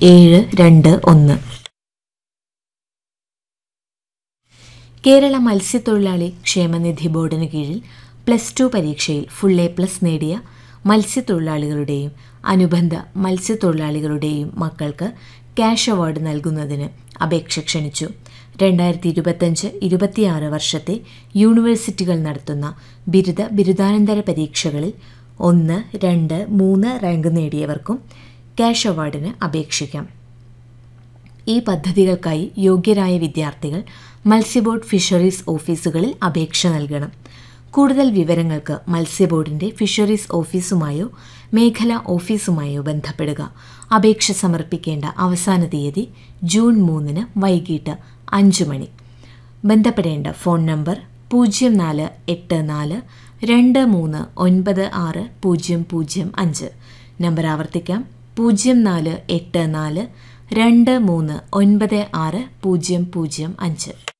ഏഴ് രണ്ട് ഒന്ന് കേരള മത്സ്യത്തൊഴിലാളി ക്ഷേമനിധി ബോർഡിന് കീഴിൽ പ്ലസ് ടു പരീക്ഷയിൽ ഫുൾ എ പ്ലസ് നേടിയ മത്സ്യത്തൊഴിലാളികളുടെയും അനുബന്ധ മത്സ്യത്തൊഴിലാളികളുടെയും മക്കൾക്ക് ക്യാഷ് അവാർഡ് നൽകുന്നതിന് അപേക്ഷ ക്ഷണിച്ചു രണ്ടായിരത്തി ഇരുപത്തഞ്ച് ഇരുപത്തിയാറ് വർഷത്തെ യൂണിവേഴ്സിറ്റികൾ നടത്തുന്ന ബിരുദ ബിരുദാനന്തര പരീക്ഷകളിൽ ഒന്ന് രണ്ട് മൂന്ന് റാങ്ക് നേടിയവർക്കും ക്യാഷ് അവാർഡിന് അപേക്ഷിക്കാം ഈ പദ്ധതികൾക്കായി യോഗ്യരായ വിദ്യാർത്ഥികൾ മത്സ്യബോർഡ് ഫിഷറീസ് ഓഫീസുകളിൽ അപേക്ഷ നൽകണം കൂടുതൽ വിവരങ്ങൾക്ക് മത്സ്യബോർഡിന്റെ ഫിഷറീസ് ഓഫീസുമായോ മേഖലാ ഓഫീസുമായോ ബന്ധപ്പെടുക അപേക്ഷ സമർപ്പിക്കേണ്ട അവസാന തീയതി ജൂൺ മൂന്നിന് വൈകിട്ട് അഞ്ച് മണി ബന്ധപ്പെടേണ്ട ഫോൺ നമ്പർ പൂജ്യം നാല് എട്ട് നാല് രണ്ട് മൂന്ന് ഒൻപത് ആറ് പൂജ്യം പൂജ്യം അഞ്ച് നമ്പർ ആവർത്തിക്കാം പൂജ്യം നാല് എട്ട് നാല് രണ്ട് മൂന്ന് ഒൻപത് ആറ് പൂജ്യം പൂജ്യം അഞ്ച്